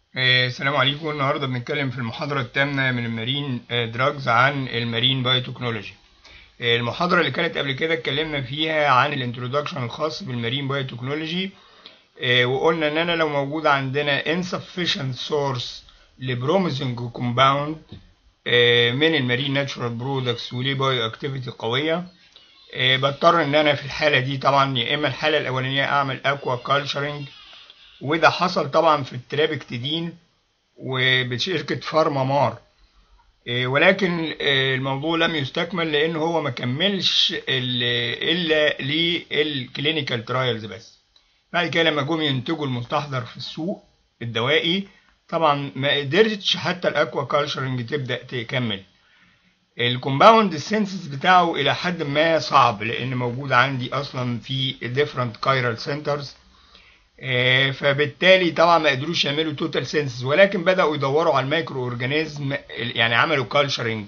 آه، السلام عليكم النهارده بنتكلم في المحاضرة الثامنة من المارين دراجز عن المارين بايوتكنولوجي آه، المحاضرة اللي كانت قبل كده اتكلمنا فيها عن الانترودكشن الخاص بالمارين بايوتكنولوجي آه، وقلنا ان انا لو موجود عندنا insufficient source لبروميسنج كومباوند من المارين ناتشورال برودكتس وليه بايو اكتيفيتي قوية آه، بضطر ان انا في الحالة دي طبعا يا اما الحالة الاولانية اعمل اكوا كالتشرنج وده حصل طبعا في الترابكتدين وبشركة فارما مار إيه، ولكن إيه، الموضوع لم يستكمل لان هو ما كملش ال- الا للكلينيكال ترايلز بس بعد كده لما جم ينتجوا المستحضر في السوق الدوائي طبعا ما قدرتش حتى الاكوا كالتشرنج تبدا تكمل الكومباوند السينسز بتاعه الى حد ما صعب لان موجود عندي اصلا في different chiral centers آه، فبالتالي طبعا ما قدروش يعملوا توتال سينسز ولكن بدأوا يدوروا على المايكرو اورجانيزم يعني عملوا كالشرنج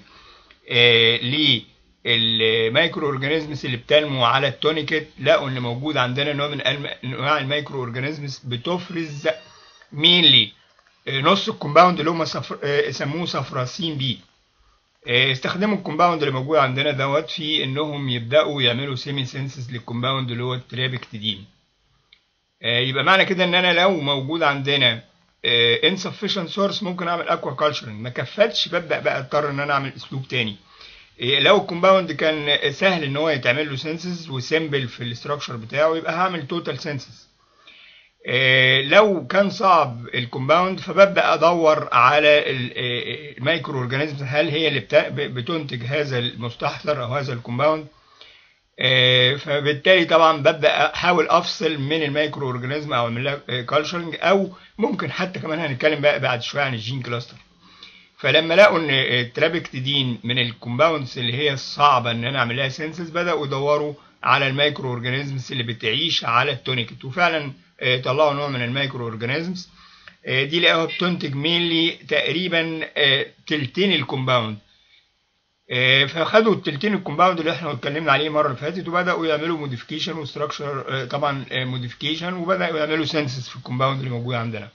للمايكرو اورجانيزمز اللي بتنمو على التونيكت لقوا ان موجود عندنا نوع من الم- انواع المايكرو اورجانيزمز بتفرز مينلي نص الكومباوند اللي هم صفر آه، سموه صفراسين بي آه، استخدموا الكومباوند اللي موجود عندنا دوت في انهم يبداوا يعملوا سيمي سينسز للكومباوند اللي هو الترابكتدين آه، يبقى معنى كده ان انا لو موجود عندنا آه، insufficient source ممكن اعمل aqua culturing ما كفتش ببدا بقى اضطر ان انا اعمل اسلوب تاني آه، لو الكومباوند كان سهل ان هو يتعمل له سينسز وسيمبل في الاستراكشر بتاعه يبقى هعمل توتال سينسز لو كان صعب الكومباوند فببدا ادور على المايكرو اورجانيزمز هل هي اللي بتا- بتنتج هذا المستحضر او هذا الكومباوند آه، فبالتالي طبعا ببدا احاول افصل من المايكرو اورجانيزم او اعمل لها كالشرنج او ممكن حتى كمان هنتكلم بقى بعد شويه عن الجين كلاستر فلما لقوا ان الترابكتدين من الكومباوندز اللي هي الصعبه ان انا اعمل لها سينسز بداوا يدوروا على المايكرو اورجانيزمز اللي بتعيش على التونيكت وفعلا آه، طلعوا نوع من المايكرو اورجانيزمز آه، دي لقوها بتنتج مينلي تقريبا آه، تلتين الكومباوند آه، فخدوا التلتين الكومباوند اللي احنا اتكلمنا عليه المره اللي فاتت وبداوا يعملوا موديفيكيشن وستراكشر طبعا موديفيكيشن وبداوا يعملوا سينسز في الكومباوند اللي موجود عندنا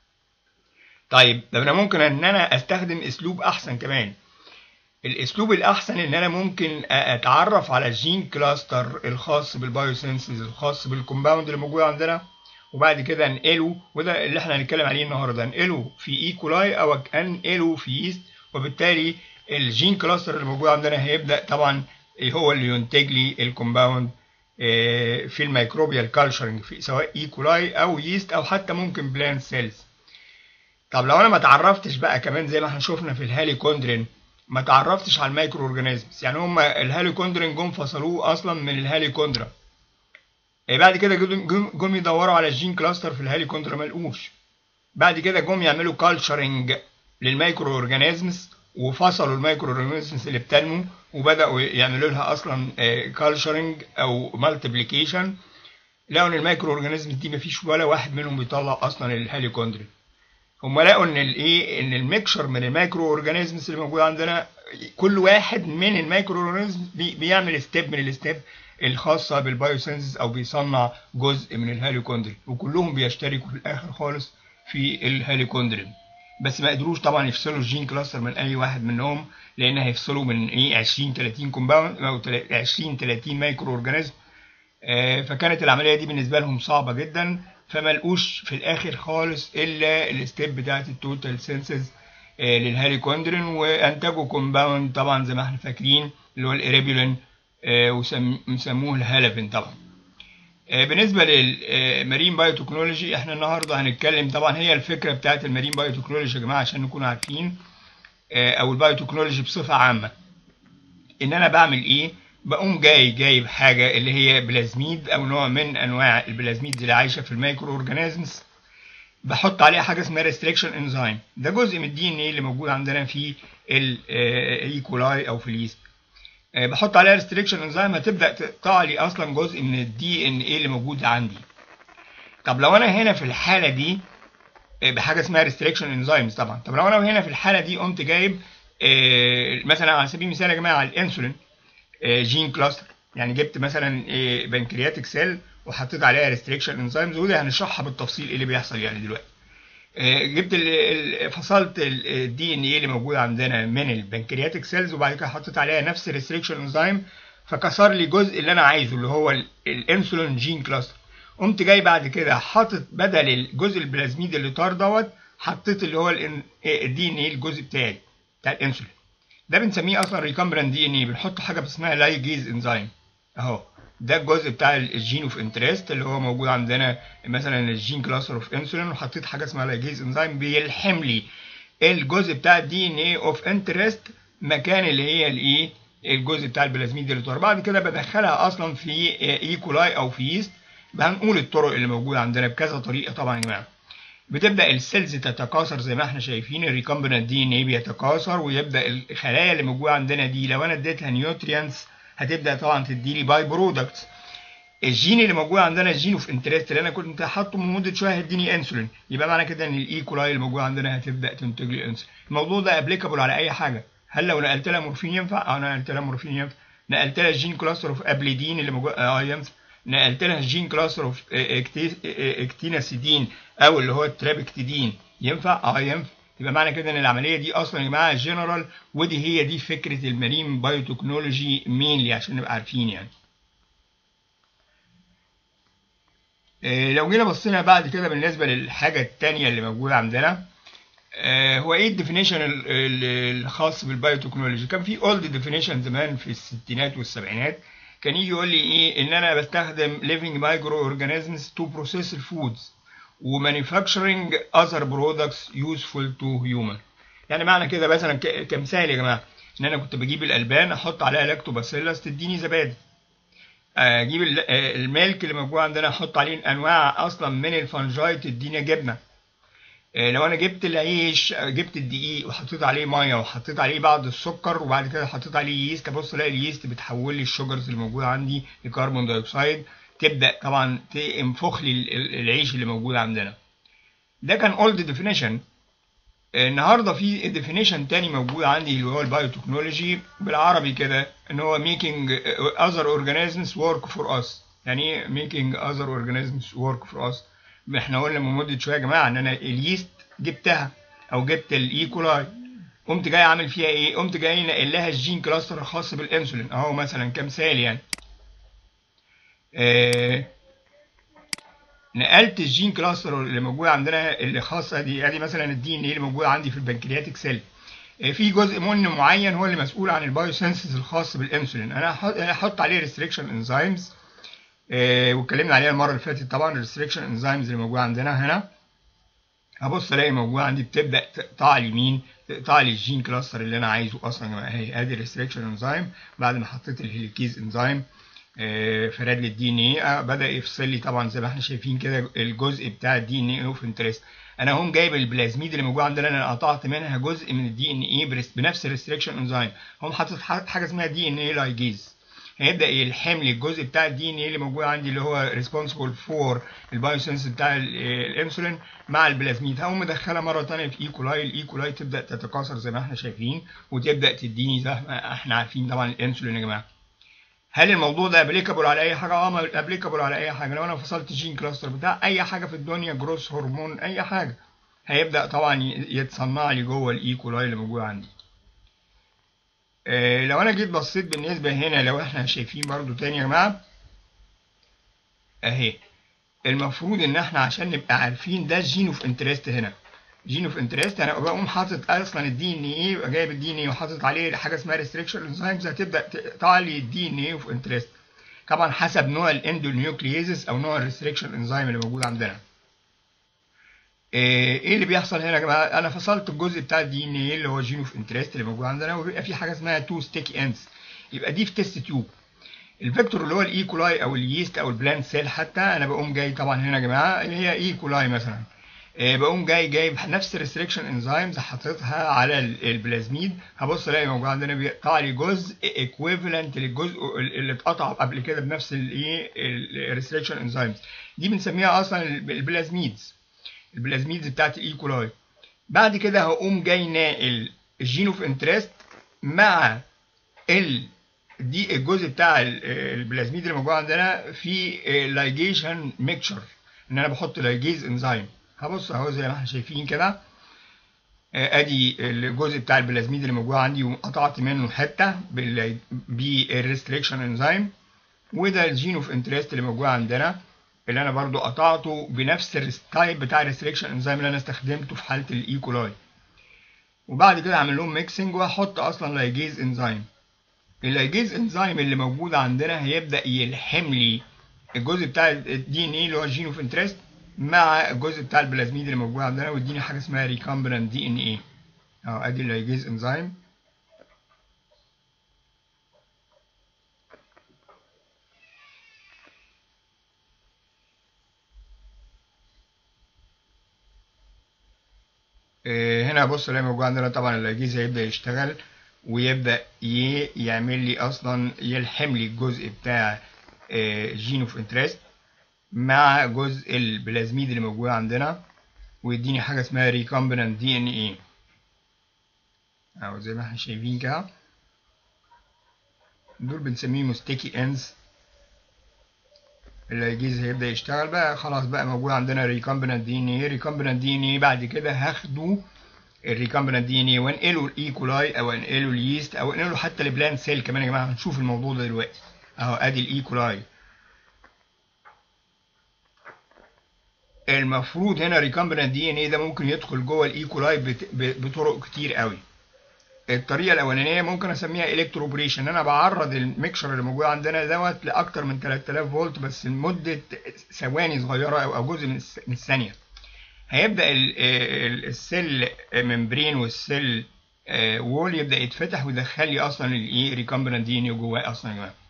طيب ده انا ممكن ان انا استخدم اسلوب احسن كمان الاسلوب الاحسن ان انا ممكن أ- اتعرف على الجين كلاستر الخاص بالبايوسينسز الخاص بالكومباوند اللي موجود عندنا وبعد كده انقله وده اللي احنا هنتكلم عليه النهارده انقله في ايكولاي او انقله في يست وبالتالي الجين كلاستر اللي موجود عندنا هيبدا طبعا هو اللي ينتج لي الكومباوند آه، في الميكروبيال كالشرنج في سواء ايكولاي او يست او حتى ممكن بلانت سيلز طب لو انا ما تعرفتش بقى كمان زي ما احنا شفنا في الهاليكوندرين ما تعرفتش على المايكرو اورجانيزمز يعني هم الهاليكوندرين جم فصلوه اصلا من الهاليكوندرا آه، بعد كده جم جم- جم يدوروا على الجين كلاستر في الهاليكوندرا ما لقوش بعد كده جم يعملوا كالتشرنج للمايكرو اورجانيزمز وفصلوا المايكرو اورجانيزمز اللي بتنمو وبداوا يعملوا لها اصلا كالتشرنج او مالتيبليكيشن لقوا ان المايكرو اورجانيزمز دي مفيش ولا واحد منهم بيطلع اصلا الهاليكوندرين هم لقوا ان الايه ان الميكشر من المايكرو اورجانيزمز اللي موجود عندنا كل واحد من المايكرو اورجانيزمز بي بيعمل ستيب من الستيب الخاصه بالبايوسينسز او بيصنع جزء من الهاليكوندرين وكلهم بيشتركوا في الاخر خالص في الهاليكوندرين بس ما قدروش طبعا يفصلوا الجين كلاستر من اي واحد منهم لان هيفصلوا من ايه 20 30 كومباوند او 20 30 مايكرو اورجانيزم آه، فكانت العمليه دي بالنسبه لهم صعبه جدا فما لقوش في الاخر خالص الا الستيب بتاعت التوتال سينسز للهاليكوندرين وانتجوا كومباوند طبعا زي ما احنا فاكرين اللي هو الاريبيولين وسموه الهالافين طبعا آه، بالنسبه للمارين بايوتكنولوجي احنا النهارده هنتكلم طبعا هي الفكره بتاعت المارين بايوتكنولوجي يا جماعه عشان نكون عارفين آه، او البايوتكنولوجي بصفه عامه ان انا بعمل ايه بقوم جاي جايب حاجه اللي هي بلازميد او نوع من انواع البلازميد اللي عايشه في المايكرو اورجانيزمز بحط عليها حاجه اسمها ريستريكشن انزيم ده جزء من الدي ان ايه اللي موجود عندنا في الايكولاي او في اليست آه، بحط عليها ريستريكشن انزيم هتبدا تقطع لي اصلا جزء من الدي ان ايه اللي موجود عندي طب لو انا هنا في الحاله دي آه، بحاجه اسمها ريستريكشن انزيمز طبعا طب لو انا هنا في الحاله دي قمت جايب آه، مثلا على سبيل المثال يا جماعه الانسولين جين كلاستر يعني جبت مثلا بنكرياتيك سيل وحطيت عليها ريستريكشن انزيمز وده هنشرحها بالتفصيل ايه اللي بيحصل يعني دلوقتي آه، جبت ال- ال- فصلت الدي ان ايه اللي موجود عندنا من البنكرياتيك سيلز وبعد كده حطيت عليها نفس الريستريكشن انزيم فكسر لي الجزء اللي انا عايزه اللي هو ال- الانسولين جين كلاستر قمت جاي بعد كده حاطط بدل الجزء البلازميد اللي طار دوت حطيت اللي هو الدي ان ايه الجزء بتاعي بتاع الانسولين ده بنسميه اصلا ريكامبران دي ان ايه بنحط حاجه اسمها لايجيز انزيم اهو ده الجزء بتاع الجين اوف انترست اللي هو موجود عندنا مثلا الجين كلاستر اوف انسولين وحطيت حاجه اسمها لايجيز انزيم بيلحم لي الجزء بتاع الدي ان ايه اوف انترست مكان اللي هي الايه الجزء بتاع البلازميد اللي طار بعد كده بدخلها اصلا في ايكولاي او في يست هنقول الطرق اللي موجوده عندنا بكذا طريقه طبعا يا جماعه بتبدا السيلز تتكاثر زي ما احنا شايفين الريكامبنت دي ان ايه بيتكاثر ويبدا الخلايا اللي موجوده عندنا دي لو انا اديتها نيوتريانس هتبدا طبعا تدي لي باي برودكتس الجين اللي موجود عندنا الجين اوف انترست اللي انا كنت حاطه من مده شويه هيديني انسولين يبقى معنى كده ان الايكولاي اللي موجود عندنا هتبدا تنتج لي انسولين الموضوع ده ابليكابل على اي حاجه هل لو نقلت لها مورفين ينفع اه نقلت لها مورفين ينفع نقلت لها الجين كلاستر اوف ابليدين اللي موجود اه ينفع نقلت لها الجين كلاستر اوف اكتيناسيدين او اللي هو الترابكتيدين ينفع اه ينفع يبقى معنى كده ان العمليه دي اصلا يا جماعه جنرال ودي هي دي فكره المارين بايوتكنولوجي مينلي عشان نبقى عارفين يعني إيه لو جينا بصينا بعد كده بالنسبه للحاجه الثانيه اللي موجوده عندنا آه، هو ايه الديفينيشن الخاص بالبايوتكنولوجي كان في اولد ديفينيشن زمان في الستينات والسبعينات كان يجي يقول لي ايه ان انا بستخدم living microorganisms to process foods ومانيفاكتشرنج other products useful to human يعني معنى كده مثلا ك- كمثال يا جماعه ان انا كنت بجيب الالبان احط عليها لاكتوباسيلس تديني زبادي اجيب ال- آه، الميلك اللي موجود عندنا احط عليه انواع اصلا من الفنجاي تديني جبنه آه، لو انا جبت العيش آه، جبت الدقيق وحطيت عليه ميه وحطيت عليه بعض السكر وبعد كده حطيت عليه ييست ابص الاقي الييست بتحول لي الشوجرز اللي موجوده عندي لكربون دايوكسيد تبدا طبعا تنفخ لي ال- ال- العيش اللي موجود عندنا ده كان اولد ديفينيشن النهارده في ديفينيشن تاني موجود عندي اللي هو البايوتكنولوجي بالعربي كده ان هو making other organisms work for us يعني ايه making other organisms work for us احنا قلنا من مده شويه يا جماعه ان انا اليست جبتها او جبت الايكولاي قمت جاي عامل فيها ايه قمت جاي ناقل لها الجين كلاستر الخاص بالانسولين اهو مثلا كمثال يعني آه نقلت الجين كلاستر اللي موجود عندنا اللي خاصه دي ادي مثلا الدي ان ايه اللي موجود عندي في البنكرياتيك سيل آه، في جزء منه معين هو اللي مسؤول عن البايوسنسز الخاص بالانسولين انا هحط أنا هحط عليه ريستريكشن انزيمز واتكلمنا عليها المره اللي فاتت طبعا الريستريكشن انزيمز اللي موجوده عندنا هنا هبص الاقي موجود عندي بتبدا تقطع لي مين تقطع لي الجين كلاستر اللي انا عايزه اصلا يا جماعه اهي ادي الريستريكشن انزيم بعد ما حطيت الهيليكيز انزيم آه، فراد لي الدي ان ايه بدا يفصل لي طبعا زي ما احنا شايفين كده الجزء بتاع الدي ان ايه اوف انترست انا هم جايب البلازميد اللي موجود عندنا انا قطعت منها جزء من الدي ان ايه بنفس الريستريكشن انزيم هم حاطط ح- حاجه اسمها دي ان ايه لايجيز هيبدا يلحم لي الجزء بتاع الدي ان ايه اللي موجود عندي اللي هو ريسبونسبل فور البايوسنس بتاع ال- الانسولين مع البلازميد هقوم مدخلها مره ثانيه في ايكولاي الايكولاي تبدا تتكاثر زي ما احنا شايفين وتبدا تديني زي ما احنا عارفين طبعا الانسولين يا جماعه هل الموضوع ده ابليكابل على اي حاجه اه ابليكابل على اي حاجه لو انا فصلت الجين كلاستر بتاع اي حاجه في الدنيا جروس هرمون اي حاجه هيبدا طبعا ي- يتصنع لي جوه الايكولاي اللي موجود عندي آه، لو انا جيت بصيت بالنسبه هنا لو احنا شايفين برضو تاني يا جماعه اهي المفروض ان احنا عشان نبقى عارفين ده الجين اوف انترست هنا جين اوف انترست انا بقوم حاطط اصلا الدي ان ايه يبقى جايب الدي ان ايه وحاطط عليه حاجه اسمها ريستريكشن انزيمز هتبدا تقطع لي الدي ان ايه اوف انترست طبعا حسب نوع الاندونيوكليزس او نوع الريستريكشن انزيم اللي موجود عندنا ايه إيه اللي بيحصل هنا يا جماعه انا فصلت الجزء بتاع الدي ان ايه اللي هو جين اوف انترست اللي موجود عندنا وبيبقى في حاجه اسمها تو ستيكي اندز يبقى دي في تيست تيوب الفيكتور اللي هو الايكولاي او اليست او البلانت سيل حتى انا بقوم جاي طبعا هنا يا جماعه اللي هي ايكولاي مثلا آه، بقوم جاي جايب نفس الريستريكشن انزيمز حاططها على ال- البلازميد هبص الاقي موجود عندنا بيقطع لي جزء ايكويفالنت للجزء اللي اتقطع قبل كده بنفس الايه الريستريكشن انزيمز دي بنسميها اصلا البلازميدز البلازميدز بتاعت الايكولاي بعد كده هقوم جاي ناقل الجين اوف انترست مع ال دي الجزء بتاع ال- البلازميد اللي موجود عندنا في لايجيشن ميكشر ان انا بحط لايجيز انزيم هبص اهو زي ما احنا شايفين كده آه، ادي الجزء بتاع البلازميد اللي موجود عندي وقطعت منه حته بالريستريكشن انزيم وده الجين اوف انترست اللي موجود عندنا اللي انا برضو قطعته بنفس التايب بتاع الريستريكشن انزيم اللي انا استخدمته في حاله الايكولاي وبعد كده اعمل لهم ميكسنج واحط اصلا لايجيز انزيم اللايجيز انزيم اللي موجود عندنا هيبدا يلحم لي الجزء بتاع الدي ان اي اللي هو الجين اوف انترست مع الجزء بتاع البلازميد اللي موجود عندنا ويديني حاجه اسمها ريكامبرنت دي ان اي اهو ادي اللايجيز انزيم آه، هنا بص اللي موجود عندنا طبعا اللايجيز هيبدا يشتغل ويبدا ي- يعمل لي اصلا يلحم لي الجزء بتاع جين اوف انترست مع جزء البلازميد اللي موجود عندنا ويديني حاجه اسمها ريكامبننت دي ان اي اهو زي ما احنا شايفين كده دول بنسميهم ستيكي اندز اللايجيز هيبدا يشتغل بقى خلاص بقى موجود عندنا ريكامبننت دي ان اي ريكامبننت دي ان اي بعد كده هاخده الريكامبننت دي ان اي وانقله الايكولاي او انقله اليست او انقله حتى البلان سيل كمان يا جماعه هنشوف الموضوع ده دلوقتي اهو ادي الايكولاي المفروض هنا ريكامبننت دي ان اي ده ممكن يدخل جوه الايكولاي بت- ب- بطرق كتير قوي الطريقه الاولانيه ممكن اسميها الكتروبريشن انا بعرض الميكشر اللي موجود عندنا دوت لاكتر من 3000 فولت بس لمده ثواني صغيره او أو جزء من الس- من الثانيه هيبدا ال- ال- السيل ممبرين والسيل آه، وول يبدا يتفتح ويدخل لي اصلا الايه ريكامبننت دي ان اي جواه اصلا يا جماعه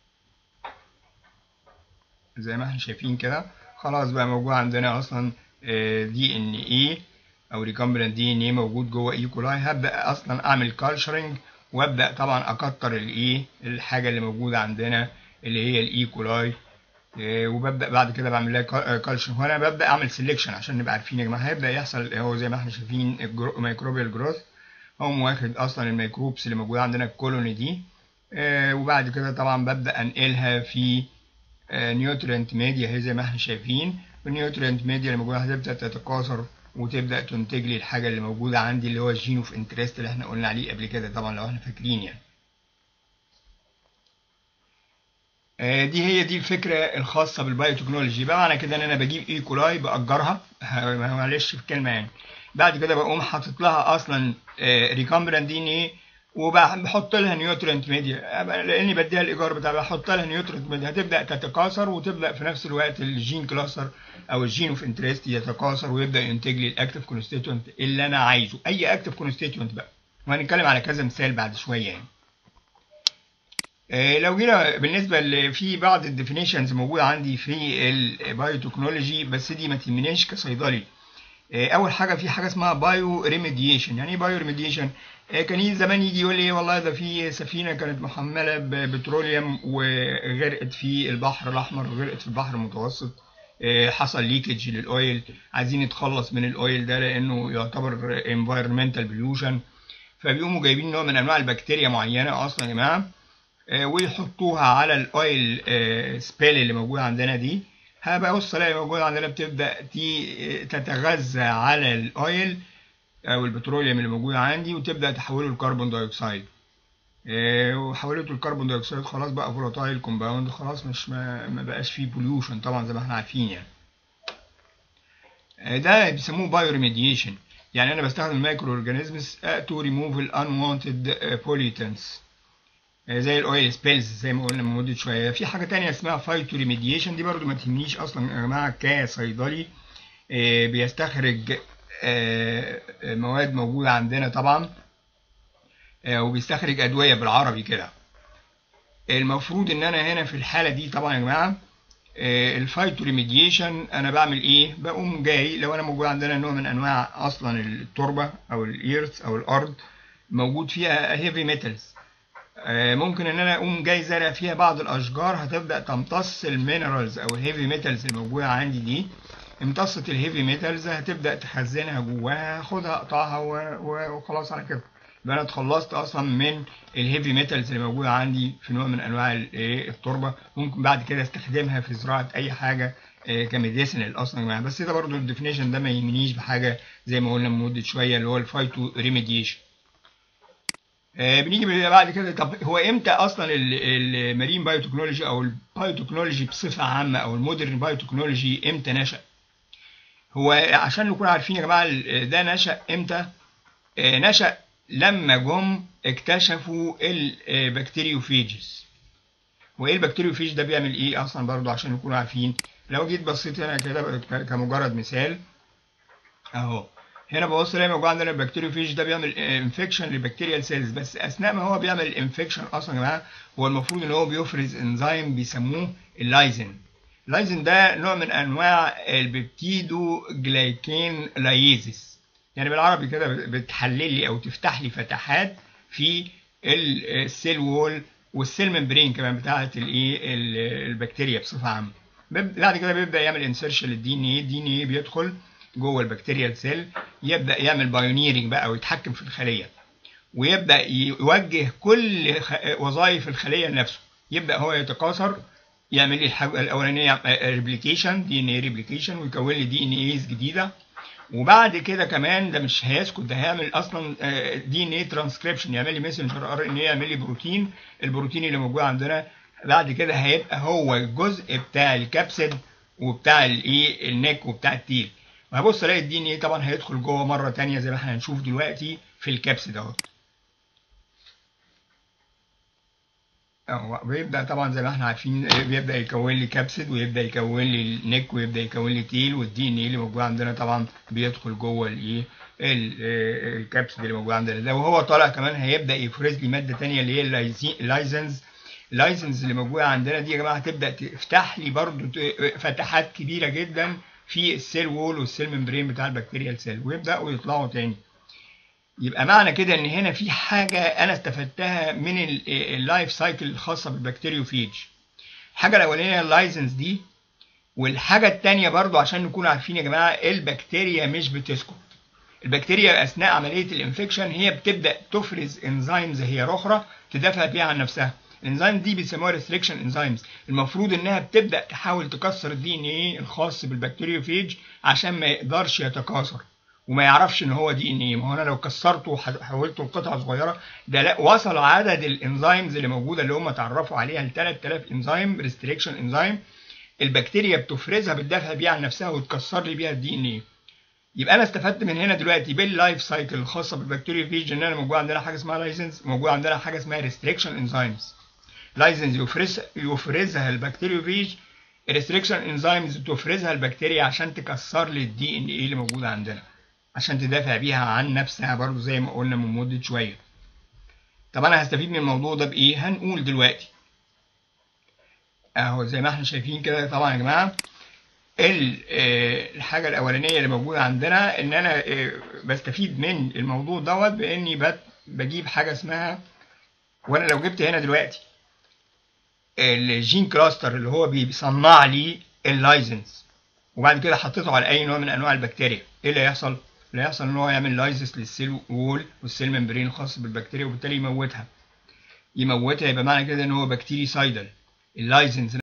زي ما احنا شايفين كده خلاص بقى موجود عندنا اصلا دي ان اي او ريكامبننت دي ان اي موجود جوه ايكولاي هبدا اصلا اعمل كالشرنج وابدا طبعا اكتر الايه الحاجه اللي موجوده عندنا اللي هي الايكولاي إيه، وببدا بعد كده بعمل لها كالشر وانا ببدا اعمل سيلكشن عشان نبقى عارفين يا جماعه هيبدا يحصل هو زي ما احنا شايفين الميكروبيال جروث هو واخد اصلا الميكروبس اللي موجوده عندنا الكولوني دي آه، وبعد كده طبعا ببدا انقلها في نيوترينت ميديا هي زي ما احنا شايفين والنيوترينت ميديا اللي موجوده هتبدا تتكاثر وتبدا تنتج لي الحاجه اللي موجوده عندي اللي هو الجين اوف انترست اللي احنا قلنا عليه قبل كده طبعا لو احنا فاكرين يعني آه، دي هي دي الفكره الخاصه بالبايوتكنولوجي بقى معنى كده ان انا بجيب ايكولاي باجرها ه- معلش في كلمه يعني بعد كده بقوم حاطط لها اصلا ريكامبرنت دي ان ايه وبحط لها نيوترينت ميديا لاني بديها الايجار بتاعها بحط لها نيوترينت ميديا هتبدا تتكاثر وتبدا في نفس الوقت الجين كلاستر او الجين اوف انترست يتكاثر ويبدا ينتج لي الاكتف كونستيتوينت اللي انا عايزه اي اكتف كونستيتوينت بقى وهنتكلم على كذا مثال بعد شويه يعني آه، لو جينا بالنسبه ل- في بعض الديفينيشنز موجوده عندي في البايوتكنولوجي بس دي ما تهمنيش كصيدلي آه، اول حاجه في حاجه اسمها بايو ريميديشن يعني ايه بايو ريميديشن كان يجي زمان يجي يقول لي والله ده في سفينه كانت محمله ببتروليوم وغرقت في البحر الاحمر وغرقت في البحر المتوسط آه، حصل ليكج للاويل عايزين نتخلص من الاويل ده لانه يعتبر environmental pollution فبيقوموا جايبين نوع من انواع البكتيريا معينه اصلا يا جماعه آه، ويحطوها على الاويل سبيل اللي موجود عندنا دي هبقى بص الاقي موجود عندنا بتبدا تي- تتغذى على الاويل او البتروليوم اللي موجود عندي وتبدا تحوله لكربون دايوكسيد آه، وحولته لكربون دايوكسيد خلاص بقى فولاتايل كومباوند خلاص مش ما, ما بقاش فيه بوليوشن طبعا زي ما احنا عارفين يعني آه، ده بيسموه بايو ريميديشن يعني انا بستخدم المايكرو اورجانيزمز تو ريموف الانوانتد بوليتنس زي الاويل سبيلز زي ما قلنا من مده شويه في حاجه تانية اسمها فايتو ريميديشن دي برضو ما تهمنيش اصلا يا جماعه كصيدلي آه، بيستخرج آه، آه، مواد موجوده عندنا طبعا آه، وبيستخرج ادويه بالعربي كده المفروض ان انا هنا في الحاله دي طبعا يا جماعه الفايتو ريميديشن انا بعمل ايه بقوم جاي لو انا موجود عندنا نوع من انواع اصلا التربه او الايرث او الارض موجود فيها هيفي ميتالز ممكن ان انا اقوم جاي زارع فيها بعض الاشجار هتبدا تمتص المينرالز او الهيفي ميتالز الموجوده عندي دي امتصت الهيفي ميتالز هتبدا تخزنها جواها هاخدها اقطعها و- و- وخلاص على كده يبقى انا اتخلصت اصلا من الهيفي ميتالز اللي موجوده عندي في نوع من انواع ال- إيه التربه ممكن بعد كده استخدمها في زراعه اي حاجه كميديسنال اصلا يا جماعه بس ده برضه الديفينيشن ده ما يهمنيش بحاجه زي ما قلنا من مده شويه اللي هو الفايتو ريميديشن بنيجي بعد كده طب هو امتى اصلا المارين بايوتكنولوجي او البايوتكنولوجي بصفه عامه او المودرن بايوتكنولوجي امتى نشأ هو عشان نكون عارفين يا جماعه ده نشأ امتى نشأ لما جم اكتشفوا البكتيريوفيجز وايه البكتيريوفيج ده بيعمل ايه اصلا برضو عشان نكون عارفين لو جيت بصيت هنا كده كمجرد مثال اهو هنا ببص الاقي موجود عندنا البكتيريوفيج ده بيعمل انفكشن للبكتيريال سيلز بس اثناء ما هو بيعمل انفكشن اصلا يا جماعه هو المفروض ان هو بيفرز انزيم بيسموه اللايزن اللايزن ده نوع من انواع البيبتيدو جلايكين لايزيس يعني بالعربي كده بتحلل لي او تفتح لي فتحات في السيل وول والسيل ممبرين كمان بتاعه الايه البكتيريا بصفه عامه بعد كده بيبدا يعمل انسرشن للدي ان ايه الدي ان ايه بيدخل جوه البكتيريال سيل يبدا يعمل بايونيرنج بقى ويتحكم في الخليه ويبدا يوجه كل وظائف الخليه لنفسه يبدا هو يتكاثر يعمل لي الحاجه الاولانيه ريبليكيشن دي ان اي ريبليكيشن ويكون لي دي ان ايز جديده وبعد كده كمان ده مش هيسكت ده هيعمل اصلا دي ان اي ترانسكريبشن يعمل لي ميسنجر ار ان اي يعمل لي بروتين البروتين اللي موجود عندنا بعد كده هيبقى هو الجزء بتاع الكبسد وبتاع الايه النك وبتاع التيل وهبص الاقي الدي ان ايه طبعا هيدخل جوه مره ثانيه زي ما احنا هنشوف دلوقتي في الكبسد اهو اهو بيبدا طبعا زي ما احنا عارفين بيبدا يكون لي كبسد ويبدا يكون لي النك ويبدا يكون لي تيل والدي ان ايه اللي موجود عندنا طبعا بيدخل جوه الايه الكبسد اللي موجود عندنا ده وهو طالع كمان هيبدا يفرز لي ماده ثانيه اللي هي اللايزنز اللايسنس اللي موجوده عندنا دي يا جماعه هتبدا تفتح لي برضو فتحات كبيره جدا في السيل وول والسيل ممبرين بتاع البكتيريال سيل ويبداوا يطلعوا تاني يبقى معنى كده ان هنا في حاجه انا استفدتها من اللايف سايكل الخاصه بالبكتيريوفيج الحاجه الاولانيه اللايسنس دي والحاجه الثانيه برضو عشان نكون عارفين يا جماعه البكتيريا مش بتسكت البكتيريا اثناء عمليه الانفكشن هي بتبدا تفرز انزيمز هي اخرى تدافع بيها عن نفسها الانزيم دي بيسموها ريستريكشن انزيمز المفروض انها بتبدا تحاول تكسر الدي ان ايه الخاص بالبكتيريوفيج عشان ما يقدرش يتكاثر وما يعرفش ان هو دي ان ايه ما هو انا لو كسرته وحولته لقطعه صغيره ده لا وصل عدد الانزيمز اللي موجوده اللي هم اتعرفوا عليها ل 3000 انزيم ريستريكشن انزيم البكتيريا بتفرزها بتدافع بيها عن نفسها وتكسر لي بيها الدي ان ايه يبقى انا استفدت من هنا دلوقتي باللايف سايكل الخاصه بالبكتيريوفيج ان انا موجود عندنا حاجه اسمها لايسنس موجود عندنا حاجه اسمها ريستريكشن انزيمز لايسنس يفرز يفرزها البكتيريوفيج ريستريكشن انزيمز تفرزها البكتيريا عشان تكسر لي الدي ان ايه اللي موجود عندنا عشان تدافع بيها عن نفسها برضو زي ما قلنا من مده شويه طب انا هستفيد من الموضوع ده بايه هنقول دلوقتي اهو زي ما احنا شايفين كده طبعا يا جماعه الحاجه الاولانيه اللي موجوده عندنا ان انا بستفيد من الموضوع دوت باني بجيب حاجه اسمها وانا لو جبت هنا دلوقتي الجين كلاستر اللي هو بيصنع لي اللايسنس وبعد كده حطيته على اي نوع من انواع البكتيريا ايه اللي هيحصل اللي هيحصل ان هو يعمل لايسنس للسيل وول والسيل ممبرين الخاص بالبكتيريا وبالتالي يموتها يموتها يبقى معنى كده ان هو بكتيري سايدل اللايسنس